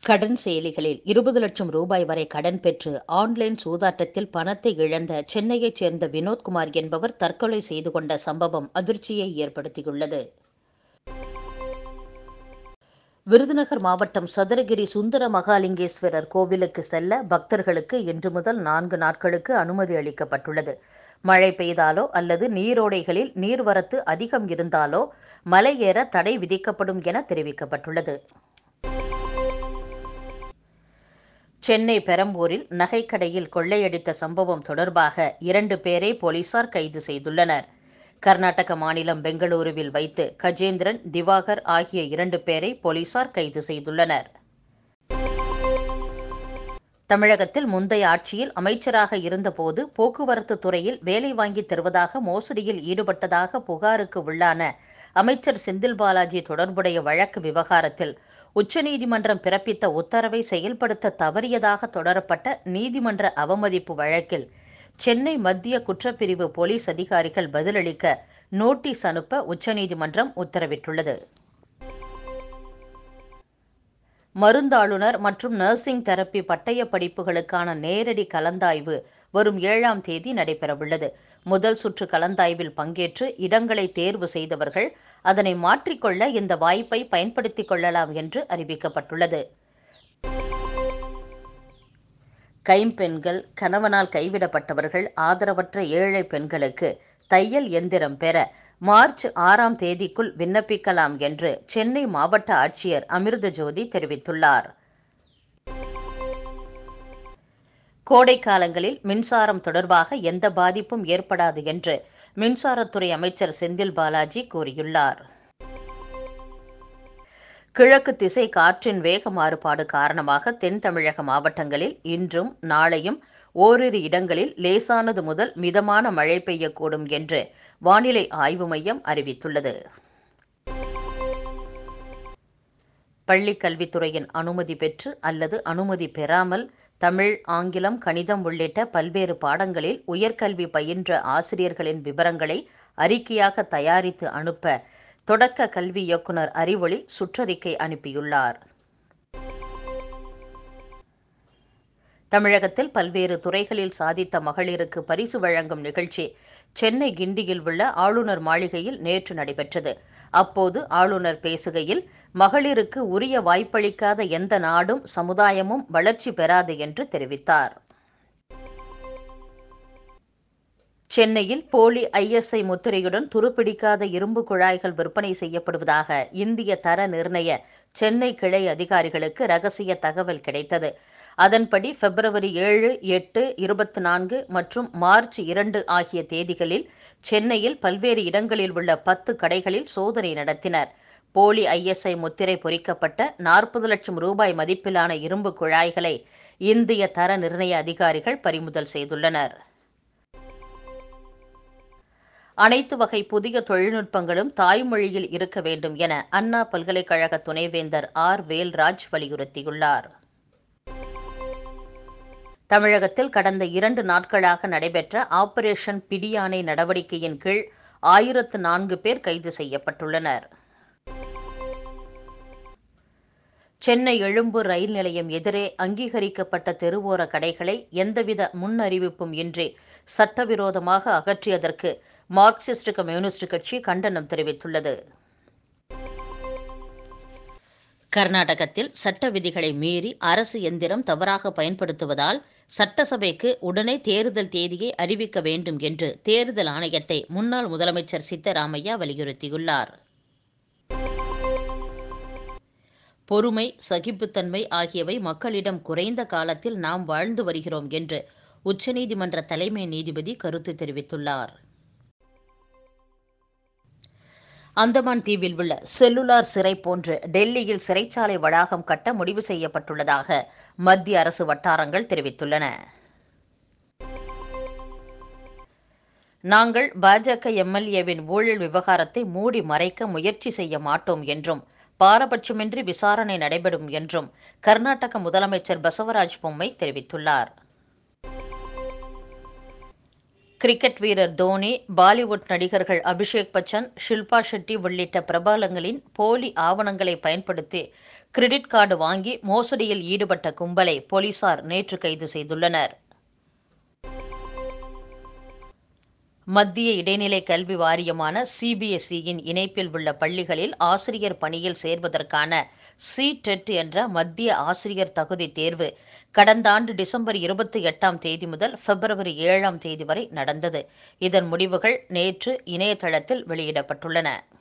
கடன் செயலிகளில் இருபது லட்சம் ரூபாய் வரை கடன் பெற்று ஆன்லைன் சூதாட்டத்தில் பணத்தை இழந்த சென்னையைச் சேர்ந்த வினோத்குமார் என்பவர் தற்கொலை செய்து கொண்ட சம்பவம் அதிர்ச்சியை ஏற்படுத்தியுள்ளது விருதுநகர் மாவட்டம் சதுரகிரி சுந்தர மகாலிங்கேஸ்வரர் கோவிலுக்கு செல்ல பக்தர்களுக்கு இன்று முதல் நான்கு நாட்களுக்கு அனுமதி அளிக்கப்பட்டுள்ளது மழை பெய்தாலோ அல்லது நீரோடைகளில் நீர்வரத்து அதிகம் இருந்தாலோ மலை ஏற தடை விதிக்கப்படும் என தெரிவிக்கப்பட்டுள்ளது சென்னை பெரம்பூரில் நகைக்கடையில் கொள்ளையடித்த சம்பவம் தொடர்பாக இரண்டு பேரை போலீசார் கைது செய்துள்ளனர் கர்நாடக மாநிலம் பெங்களூருவில் வைத்து கஜேந்திரன் திவாகர் ஆகிய இரண்டு பேரை போலீசார் கைது செய்துள்ளனர் தமிழகத்தில் முந்தைய ஆட்சியில் அமைச்சராக இருந்தபோது போக்குவரத்து துறையில் வேலை வாங்கி தருவதாக மோசடியில் ஈடுபட்டதாக புகாருக்கு உள்ளான அமைச்சர் செந்தில் பாலாஜி தொடர்புடைய வழக்கு விவகாரத்தில் உச்சநீதிமன்றம் பிறப்பித்த உத்தரவை செயல்படுத்த தவறியதாக தொடரப்பட்ட நீதிமன்ற அவமதிப்பு வழக்கில் சென்னை மத்திய குற்றப்பிரிவு போலீஸ் அதிகாரிகள் பதிலளிக்க நோட்டீஸ் அனுப்ப உச்சநீதிமன்றம் உத்தரவிட்டுள்ளது மருந்தாளுநர் மற்றும் நர்சிங் தெரப்பி பட்டய படிப்புகளுக்கான நேரடி கலந்தாய்வு வரும் ஏழாம் தேதி நடைபெறவுள்ளது முதல் சுற்று கலந்தாய்வில் பங்கேற்று இடங்களை தேர்வு செய்தவர்கள் அதனை மாற்றிக்கொள்ள இந்த வாய்ப்பை பயன்படுத்திக் கொள்ளலாம் என்று அறிவிக்கப்பட்டுள்ளது கைம்பெண்கள் கணவனால் கைவிடப்பட்டவர்கள் ஆதரவற்ற ஏழை பெண்களுக்கு தையல் எந்திரம் பெற மார்ச் ஆறாம் தேதிக்குள் விண்ணப்பிக்கலாம் என்று சென்னை மாவட்ட ஆட்சியர் அமிர்த ஜோதி தெரிவித்துள்ளார் கோடை காலங்களில் மின்சாரம் தொடர்பாக எந்த பாதிப்பும் ஏற்படாது என்று மின்சாரத்துறை அமைச்சர் செந்தில் பாலாஜி கூறியுள்ளார் கிழக்கு திசை காற்றின் வேக மாறுபாடு காரணமாக தென் தமிழக மாவட்டங்களில் இன்றும் நாளையும் ஓரிரு இடங்களில் லேசானது முதல் மிதமான மழை பெய்யக்கூடும் என்று வானிலை ஆய்வு மையம் அறிவித்துள்ளது பள்ளிக் கல்வித்துறையின் அனுமதி பெற்று அல்லது அனுமதி பெறாமல் தமிழ் ஆங்கிலம் கணிதம் உள்ளிட்ட பல்வேறு பாடங்களில் உயர்கல்வி பயின்ற ஆசிரியர்களின் விவரங்களை அறிக்கையாக தயாரித்து அனுப்ப தொடக்க கல்வி இயக்குனர் அறிவொளி சுற்றறிக்கை அனுப்பியுள்ளார் தமிழகத்தில் பல்வேறு துறைகளில் சாதித்த மகளிருக்கு பரிசு வழங்கும் நிகழ்ச்சி சென்னை கிண்டியில் உள்ள ஆளுநர் மாளிகையில் நேற்று நடைபெற்றது அப்போது ஆளுநர் பேசுகையில் மகளிருக்கு உரிய வாய்ப்பளிக்காத எந்த நாடும் சமுதாயமும் வளர்ச்சி பெறாது என்று தெரிவித்தார் சென்னையில் போலி ஐஎஸ்ஐ முத்திரையுடன் துருப்பிடிக்காத இரும்பு குழாய்கள் விற்பனை செய்யப்படுவதாக இந்திய தர நிர்ணய சென்னை கிளை அதிகாரிகளுக்கு ரகசிய தகவல் கிடைத்தது அதன்படி பிப்ரவரி ஏழு எட்டு இருபத்தி நான்கு மற்றும் மார்ச் இரண்டு ஆகிய தேதிகளில் சென்னையில் பல்வேறு இடங்களில் உள்ள பத்து கடைகளில் சோதனை நடத்தினர் போலி ஐஎஸ்ஐ முத்திரை பொறிக்கப்பட்ட நாற்பது லட்சம் ரூபாய் மதிப்பிலான இரும்பு குழாய்களை இந்திய தர நிர்ணய அதிகாரிகள் பறிமுதல் செய்துள்ளனர் அனைத்து வகை புதிய தொழில்நுட்பங்களும் தாய்மொழியில் இருக்க வேண்டும் என அண்ணா பல்கலைக்கழக துணைவேந்தர் ஆர் வேல்ராஜ் வலியுறுத்தியுள்ளார் தமிழகத்தில் கடந்த இரண்டு நாட்களாக நடைபெற்ற ஆபரேஷன் பிடியானை நடவடிக்கையின் கீழ் ஆயிரத்து நான்கு பேர் கைது செய்யப்பட்டுள்ளனர் சென்னை எழும்பூர் ரயில் நிலையம் எதிரே அங்கீகரிக்கப்பட்ட தெருவோர கடைகளை எந்தவித முன்னறிவிப்பும் இன்றி சட்டவிரோதமாக அகற்றியதற்கு மார்க்சிஸ்ட் கம்யூனிஸ்ட் கட்சி கண்டனம் தெரிவித்துள்ளது கர்நாடகத்தில் சட்ட விதிகளை மீறி அரசு எந்திரம் தவறாக பயன்படுத்துவதால் சட்டசபைக்கு உடனே தேர்தல் தேதியை அறிவிக்க வேண்டும் என்று தேர்தல் ஆணையத்தை முன்னாள் முதலமைச்சர் சித்தராமையா வலியுறுத்தியுள்ளார் பொறுமை சகிப்புத்தன்மை ஆகியவை மக்களிடம் குறைந்த காலத்தில் நாம் வாழ்ந்து வருகிறோம் என்று உச்சநீதிமன்ற தலைமை நீதிபதி கருத்து தெரிவித்துள்ளார் அந்தமான் தீவில் உள்ள செல்லுலார் சிறை போன்று டெல்லியில் சிறைச்சாலை வளாகம் கட்ட முடிவு செய்யப்பட்டுள்ளதாக மத்திய அரசு வட்டாரங்கள் தெரிவித்துள்ளன நாங்கள் பாஜக எம்எல்ஏவின் ஊழல் விவகாரத்தை மூடி மறைக்க முயற்சி செய்ய மாட்டோம் என்றும் பாரபட்சமின்றி விசாரணை நடைபெறும் என்றும் கர்நாடக முதலமைச்சர் பசவராஜ் பொம்மை தெரிவித்துள்ளார் கிரிக்கெட் வீரர் தோனி பாலிவுட் நடிகர்கள் அபிஷேக் பச்சன் ஷில்பா ஷெட்டி உள்ளிட்ட பிரபலங்களின் போலி ஆவணங்களை பயன்படுத்தி கிரெடிட் கார்டு வாங்கி மோசடியில் ஈடுபட்ட கும்பலை போலீசார் நேற்று கைது செய்துள்ளனர் மத்திய இடைநிலை கல்வி வாரியமான சிபிஎஸ்இயின் இணைப்பில் உள்ள பள்ளிகளில் ஆசிரியர் பணியில் சேர்வதற்கான சி டெட் என்ற மத்திய ஆசிரியர் தகுதி தேர்வு கடந்த ஆண்டு டிசம்பர் இருபத்தி எட்டாம் தேதி முதல் பிப்ரவரி ஏழாம் தேதி வரை நடந்தது இதன் முடிவுகள் நேற்று இணையதளத்தில் வெளியிடப்பட்டுள்ளன